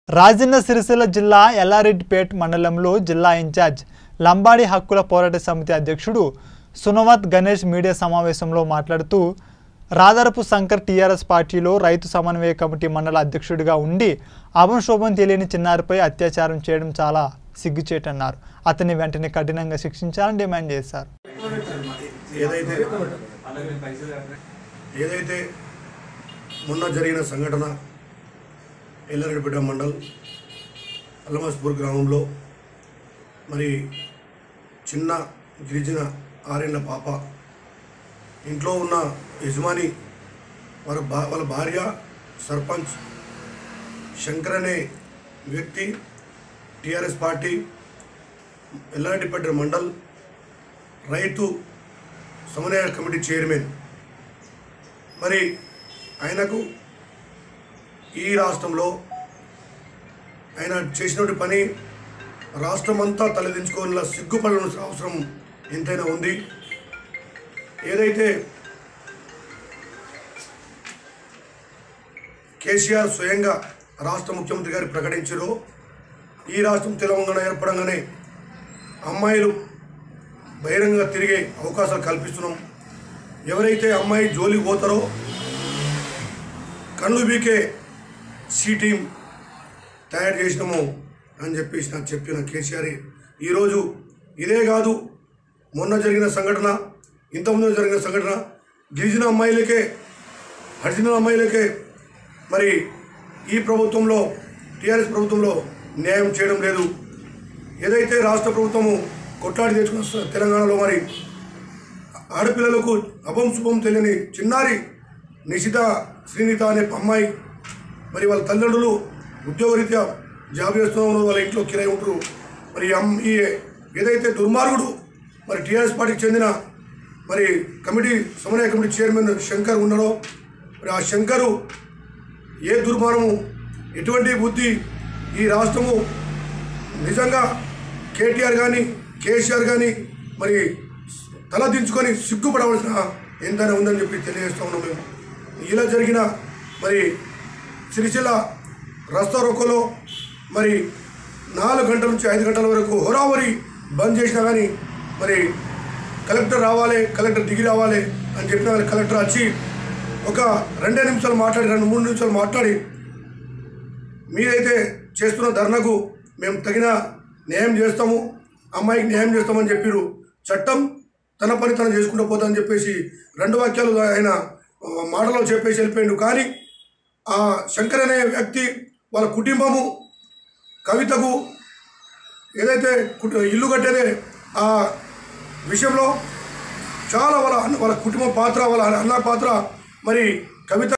రాజన్న సిరిసిల్ల జిల్లా ఎల్లారెడ్డిపేట్ మండలంలో జిల్లా ఇన్ఛార్జ్ లంబాడి హక్కుల పోరాట సమితి అధ్యక్షుడు సునవత్ గణేష్ మీడియా సమావేశంలో మాట్లాడుతూ రాదరపు శంకర్ టీఆర్ఎస్ పార్టీలో రైతు సమన్వయ కమిటీ మండల అధ్యక్షుడిగా ఉండి అభంశోభం తెలియని చిన్నారిపై అత్యాచారం చేయడం చాలా సిగ్గుచేటన్నారు అతన్ని వెంటనే కఠినంగా శిక్షించాలని డిమాండ్ చేశారు ఏదైతే ఏదైతే మొన్న జరిగిన సంఘటన ఎల్లారెడ్డిపేట మండల్ అల్లమస్పూర్ గ్రామంలో మరి చిన్న గిరిజన ఆరేళ్ల పాప ఇంట్లో ఉన్న యజమాని వారి బా వాళ్ళ భార్య సర్పంచ్ శంకర్ అనే వ్యక్తి టిఆర్ఎస్ పార్టీ ఎల్లారెడ్డిపేట మండల్ రైతు సమన్వయ కమిటీ చైర్మన్ మరి ఆయనకు ఈ రాష్ట్రంలో ఆయన చేసినటువంటి పని రాష్ట్రమంతా తలదించుకోవాల సిగ్గుపడాల్సిన అవసరం ఎంతైనా ఉంది ఏదైతే కేసీఆర్ స్వయంగా రాష్ట్ర ముఖ్యమంత్రి గారు ప్రకటించారో ఈ రాష్ట్రం తెలంగాణ ఏర్పడంగానే అమ్మాయిలు బహిరంగంగా తిరిగే అవకాశాలు కల్పిస్తున్నాం ఎవరైతే అమ్మాయి జోలికి పోతారో కళ్ళు బీకే సి టీం తయారు చేసినాము అని చెప్పేసి నాకు చెప్పిన కేసీఆర్ ఈరోజు ఇదే కాదు మొన్న జరిగిన సంఘటన ఇంతకుముందు జరిగిన సంఘటన గిరిజన అమ్మాయిలకే హరిజన అమ్మాయిలకే మరి ఈ ప్రభుత్వంలో టీఆర్ఎస్ ప్రభుత్వంలో న్యాయం చేయడం లేదు ఏదైతే రాష్ట్ర ప్రభుత్వము కొట్లాడి తెచ్చుకున్న స- తెలంగాణలో మరి ఆడపిల్లలకు అభం శుభం తెలియని చిన్నారి నిశిత శ్రీనిత అనే అమ్మాయి మరి వాళ్ళ తల్లిదండ్రులు ఉద్యోగరీత్యా జాబ్ చేస్తూ ఉన్నారు వాళ్ళ ఇంట్లో కిరాయి ఉంటారు మరి ఈ అమ్- ఈ ఏదైతే దుర్మార్గుడు మరి టీఆర్ఎస్ పార్టీకి చెందిన మరి కమిటీ సమన్వయ కమిటీ చైర్మన్ శంకర్ ఉన్నారో మరి ఆ శంకరు ఏ దుర్మార్గము ఎటువంటి బుద్ధి ఈ రాష్ట్రము నిజంగా కేటీఆర్ కానీ కేసీఆర్ కానీ మరి తల దించుకొని సిగ్గుపడవలసిన ఎంతైనా ఉందని చెప్పి తెలియజేస్తూ ఉన్నాం మేము ఇలా జరిగిన మరి సిరిసిల్ల రస్తా రోకోలో మరి నాలుగు గంటల నుంచి ఐదు గంటల వరకు హోరావరి బంద్ చేసినా కానీ మరి కలెక్టర్ రావాలి కలెక్టర్ దిగి రావాలి అని చెప్పిన కానీ కలెక్టర్ వచ్చి ఒక రెండే నిమిషాలు మాట్లాడి రెండు మూడు నిమిషాలు మాట్లాడి మీరైతే చేస్తున్న ధర్నకు మేము తగిన న్యాయం చేస్తాము అమ్మాయికి న్యాయం చేస్తామని చెప్పారు చట్టం తన పని తను చేసుకుంటూ పోతుందని చెప్పేసి రెండు వాక్యాలు ఆయన ఆ, మాటలో చెప్పేసి వెళ్ళిపోయిండు కానీ ఆ శంకర్ అనే వ్యక్తి వాళ్ళ కుటుంబము కవితకు ఏదైతే కుట- ఇల్లు కట్టేదే ఆ విషయంలో చాలా వాళ్ళ అన్న- వాళ్ళ కుటుంబ పాత్ర వాళ్ళ అన్న పాత్ర మరి కవిత